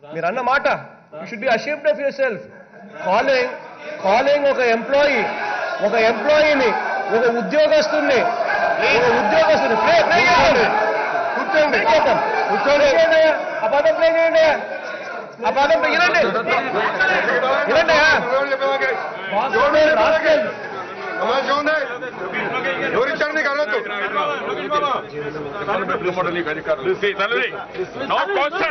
మీరు అన్న మాట you should be ashamed of yourself calling calling ఒక ఎంప్లాయీ ఒక ఎంప్లాయీని ఒక ఉద్యోగస్తుని ఒక ఉద్యోగస్తుని ప్లే ప్లే చేయండి కూర్చోండి కూర్చోండి ఆ పదం ప్లే చేయండి ఆ పదం play- వినండి వినండి ఎవరు ఇచ్చారు నీకు అర్హత See, Tanvi, no question.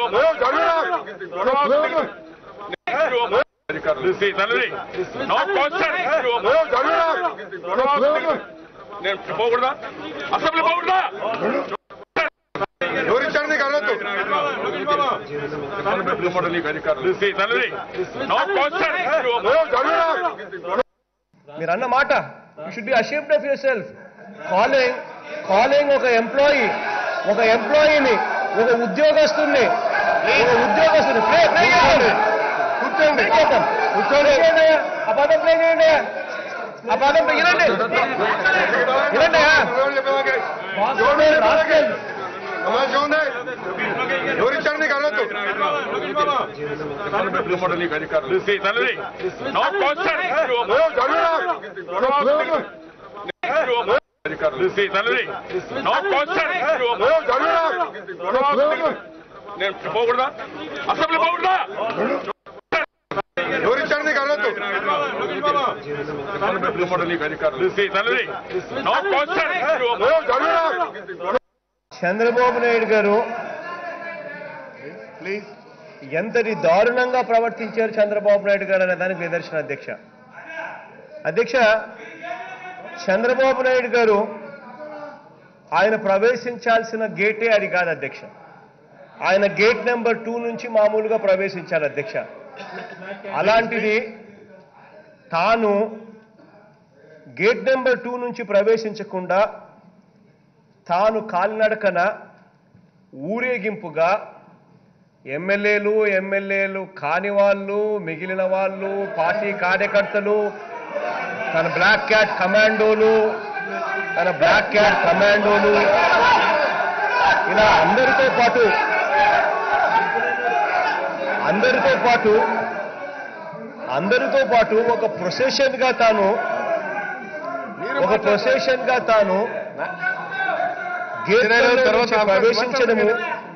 See, Tanvi, no question. నేను పోకూడదా అసెంబ్లీ పోకూడదా ఎవరు ఇచ్చారు నీకు అర్హత See, Tanvi, no question. మీరు అన్న మాట you should be ashamed of yourself calling calling ఒక ఎంప్లాయీ ఒక ఎంప్లాయీని ఒక ఉద్యోగస్తుని ఒక ఉద్యోగస్తుని ప్లే ప్లే చేయండి కూర్చోండి కూర్చోండి ఆ పదం ప్లే చేయండి ఆ పదం play- వినండి వినండి సమాజం ఉంది ఎవరు ఇచ్చారు నీకు అర్హత See, Tanvi, no question. See, Tanvi, no question. నేను పోకూడదా అసెంబ్లీ పోకూడదా ఎవరు ఇచ్చారు నీకు అర్హత See, Tanvi, no question. Chandrababu Naidu గారు ప్లీజ్ ఎంతటి దారుణంగా ప్రవర్తించారు చంద్రబాబు నాయుడు గారు అనే దానికి నిదర్శన అధ్యక్ష అధ్యక్ష చంద్రబాబు నాయుడు గారు ఆయన ప్రవేశించాల్సిన గేటే అది కాదు అధ్యక్ష ఆయన గేట్ నెంబర్ టూ నుంచి మామూలుగా ప్రవేశించాలి అధ్యక్ష అలాంటిది తాను గేట్ నెంబర్ టూ నుంచి ప్రవేశించకుండా తాను కాలినడకన ఊరేగింపుగా ఎమ్మెల్యేలు ఎమ్మెల్యేలు కాని వాళ్ళు మిగిలిన వాళ్ళు పార్టీ కార్యకర్తలు తన బ్లాక్ క్యాట్ కమాండోలు తన బ్లాక్ క్యాట్ కమాండోలు ఇలా అందరితో పాటు అందరితో పాటు అందరితో పాటు ఒక ప్రొసెషన్ గా తాను ఒక ప్రొసెషన్ గా తాను గేట్లలో నుంచి ప్రవేశించడము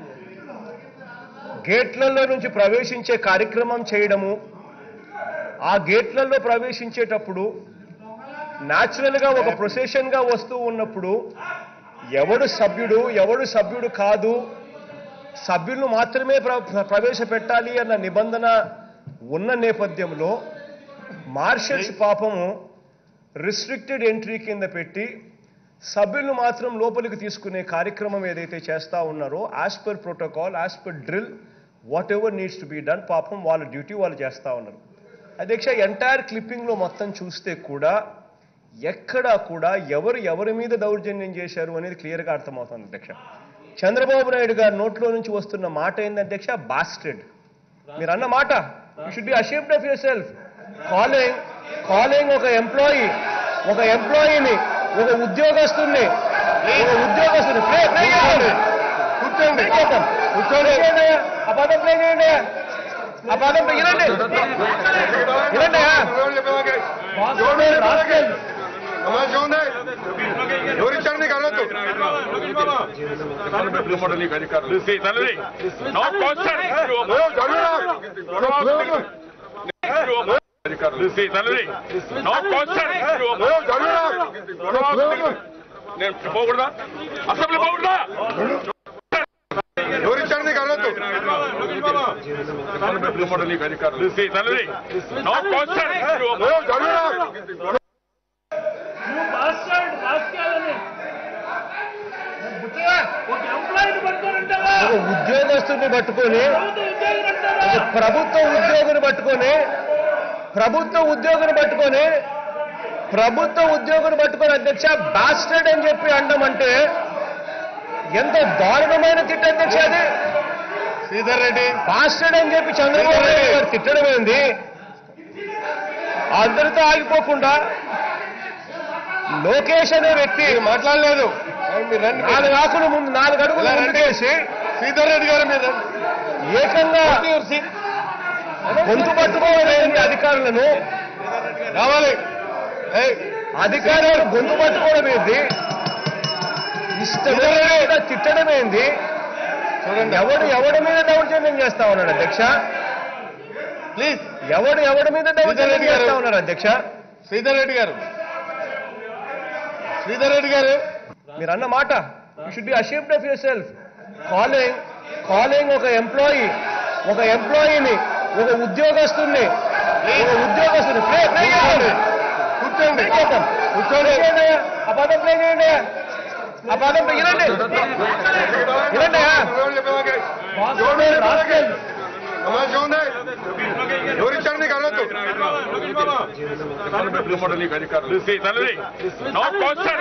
గేట్లలో నుంచి ప్రవేశించే కార్యక్రమం చేయడము ఆ గేట్లలో ప్రవేశించేటప్పుడు న్యాచురల్ గా ఒక ప్రొసెషన్ గా వస్తూ ఉన్నప్పుడు ఎవడు సభ్యుడు ఎవడు సభ్యుడు కాదు సభ్యులను మాత్రమే ప్ర- ప్రవేశపెట్టాలి అన్న నిబంధన ఉన్న నేపథ్యంలో మార్షల్స్ పాపము రిస్ట్రిక్టెడ్ ఎంట్రీ కింద పెట్టి సభ్యులను మాత్రం లోపలికి తీసుకునే కార్యక్రమం ఏదైతే చేస్తా ఉన్నారో as per protocol as per drill whatever needs to be done పాపం వాళ్ళ డ్యూటీ వాళ్ళు చేస్తా ఉన్నారు అధ్యక్ష ఎంటైర్ క్లిప్పింగ్లో మొత్తం చూస్తే కూడా ఎక్కడా కూడా ఎవరు ఎవరి మీద దౌర్జన్యం చేశారు అనేది క్లియర్గా అర్థమవుతుంది అధ్యక్ష చంద్రబాబు నాయుడు గారి నోట్లో నుంచి వస్తున్న మాట ఏంది అధ్యక్ష బాస్టెడ్ మీరు అన్న మాట you should be ashamed of yourself calling calling ఒక ఎంప్లాయీ ఒక ఎంప్లాయీని ఒక ఉద్యోగస్తుని ఒక ఉద్యోగస్తుని ప్లే ప్లే చేయండి కూర్చోండి కూర్చోండి ఆ పదం ప్లే చేయండి ఆ పదం play- వినండి వినండి సమాజం ఉంది ఎవరు ఇచ్చారు నీకు అర్హత See, Tanvi, no question. See, Tanvi, no question. నేను పోకూడదా అసెంబ్లీ పోకూడదా ఎవరు ఇచ్చారు నీకు అర్హత See, Tanvi, no question. Master రాజకీయాలని బుచ్చగా ఒక ఎంప్లాయీని పట్టుకోనంటావా ఒక ఉద్యోగస్తుని పట్టుకొని ప్రభుత్వ ఒక ప్రభుత్వ ఉద్యోగులు అంటావా ఉద్యోగిని పట్టుకొని ప్రభుత్వ ఉద్యోగిని పట్టుకొని ప్రభుత్వ ఉద్యోగిని పట్టుకొని అధ్యక్ష బాస్టర్డ్ అని చెప్పి అండం అంటే ఎంత దారుణమైన తిట్ట అధ్యక్ష అది శ్రీధర్ రెడ్డి బాస్టర్డ్ అని చెప్పి చంద్రబాబు నాయుడు గారు తిట్టడం ఏంది అందరితో ఆగిపోకుండా లోకేష్ అనే వ్యక్తి మాట్లాడలేదు మీరు రండి నాలుగు ఆకులు ముందు నాలుగు అడుగులు ఇలా రండి. ముందుకేసి శ్రీధర్ రెడ్డి గారి మీద ఏకంగా గొంతు పట్టుకోవడం అధికారులను రావాలి ఏయ్, అధికారులు గొంతు పట్టుకోవడం ఏంది ఇష్టమైన తిట్టడం ఏంది చూడండి ఎవడు ఎవడి మీద దౌర్జన్యం చేస్తా ఉన్నాడు అధ్యక్ష ప్లీజ్ ఎవడు ఎవడి మీద దౌర్జన్యం రెడ్డి గారు. చేస్తా ఉన్నాడు అధ్యక్ష శ్రీధర్ రెడ్డి గారు శ్రీధర్ రెడ్డి గారు మీరు అన్న మాట you should be ashamed of yourself calling calling ఒక ఎంప్లాయీ ఒక ఎంప్లాయీని ఒక ఉద్యోగస్తుని ఒక ఉద్యోగస్తుని ప్లే ప్లే చేయండి కూర్చోండి కూర్చోండి ఆ పదం ప్లే చేయండి ఆ పదం play- వినండి వినండి సమాజం ఉంది ఎవరు ఇచ్చారు నీకు అనొద్దు ఇవ్వడం నీకు అధికారం See, తల్లి నో క్వశ్చన్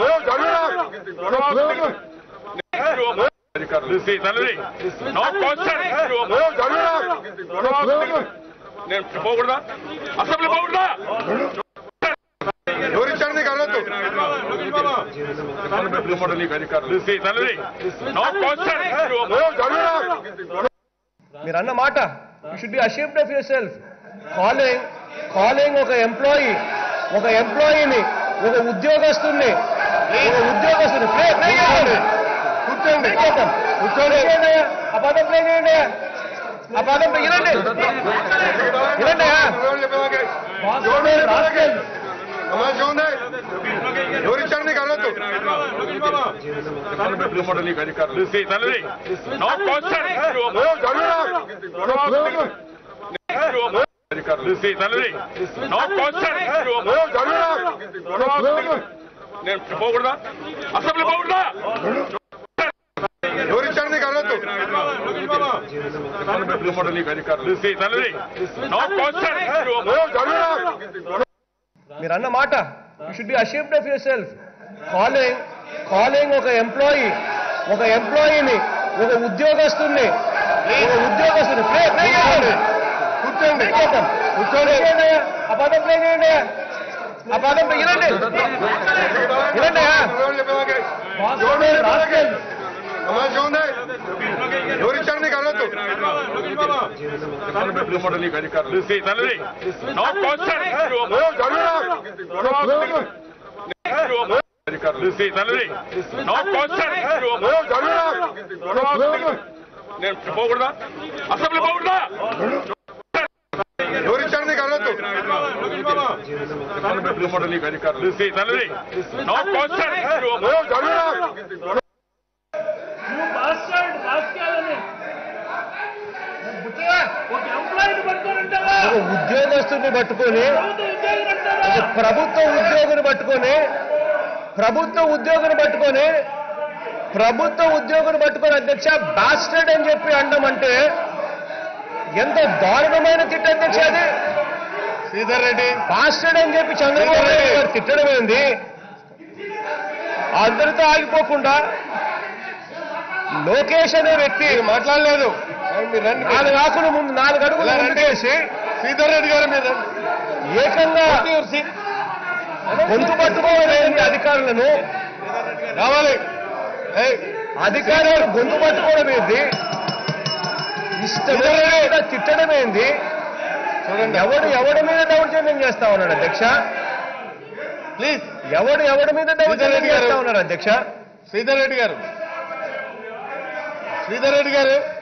అధికారం See, తల్లి నో క్వశ్చన్ నేను పోకూడదా అసెంబ్లీ పోకూడదా ఎవరు ఇచ్చారు నీకు అనొద్దు ఇవ్వడం నీకు అధికారం See, తల్లి నో క్వశ్చన్ మీరు అన్న మాట you should be ashamed of yourself calling calling ఒక ఎంప్లాయీ ఒక ఎంప్లాయీని ఒక ఉద్యోగస్తుని ఒక ఉద్యోగస్తుని ప్లే ప్లే చేయండి కూర్చోండి కూర్చోండి ఆ పదం ప్లే చేయండి ఆ పదం play- వినండి వినండి సమాజం ఉంది ఎవరు ఇచ్చారు నీకు అనొద్దు ఇవ్వడం నీకు అధికారం See, తల్లి నో క్వశ్చన్ అధికారం See, తల్లి నో క్వశ్చన్ నేను పోకూడదా అసెంబ్లీ పోకూడదా ఎవరు ఇచ్చారు నీకు అనొద్దు ఇవ్వడం నీకు అధికారం See, తల్లి నో క్వశ్చన్ మీరు అన్న మాట you should be ashamed of yourself calling calling ఒక ఎంప్లాయీ ఒక ఎంప్లాయీని ఒక ఉద్యోగస్తుని ఒక ఉద్యోగస్తుని ప్లే ప్లే చేయండి కూర్చోండి కూర్చోండి ఆ పదం ప్లే చేయండి ఆ పదం play- వినండి వినండి సమాజం ఉంది ఎవరు ఇచ్చారు నీకు అనొద్దు ఇవ్వడం నీకు అధికారం See, తల్లి నో క్వశ్చన్ అధికారం See, తల్లి నో క్వశ్చన్ నేను పోకూడదా అసెంబ్లీ పోకూడదా ఎవరు ఇచ్చారు నీకు అనొద్దు ఇవ్వడం నీకు అధికారం See, తల్లి నో క్వశ్చన్ నువ్వు మాస్టర్ రాజకీయాలని ఒక ఎంప్లాయీని పట్టుకోనంటావా ఒక ఉద్యోగస్తుని పట్టుకొని ప్రభుత్వ ఉద్యోగులు అంటావా ఒక ప్రభుత్వ ఉద్యోగిని పట్టుకొని ప్రభుత్వ ఉద్యోగిని పట్టుకొని ప్రభుత్వ ఉద్యోగిని పట్టుకొని అధ్యక్ష బాస్టర్డ్ అని చెప్పి అండం అంటే ఎంత దారుణమైన తిట్ట అధ్యక్ష అది శ్రీధర్ రెడ్డి బాస్టర్డ్ అని చెప్పి చంద్రబాబు నాయుడు గారు తిట్టడం ఏంది అందరితో ఆగిపోకుండా లోకేష్ అనే వ్యక్తి మీరు మాట్లాడలేదు మీరు రండి నాలుగు ఆకులు ముందు నాలుగు అడుగులు ముందుకేసి శ్రీధర్ రెడ్డి గారు మీరు రండి. ఏకంగా గొంతు పట్టుకోవడం అధికారులను రావాలి ఏయ్, అధికారులు గొంతు పట్టుకోవడం ఏంది ఇష్టమైన తిట్టడం ఏంది చూడండి ఎవడు ఎవడి మీద దౌర్జన్యం చేస్తా ఉన్నాడు అధ్యక్ష ప్లీజ్ ఎవడు ఎవడి మీద దౌర్జన్యం రెడ్డి గారు. చేస్తా ఉన్నాడు అధ్యక్ష శ్రీధర్ రెడ్డి గారు శ్రీధర్ రెడ్డి గారు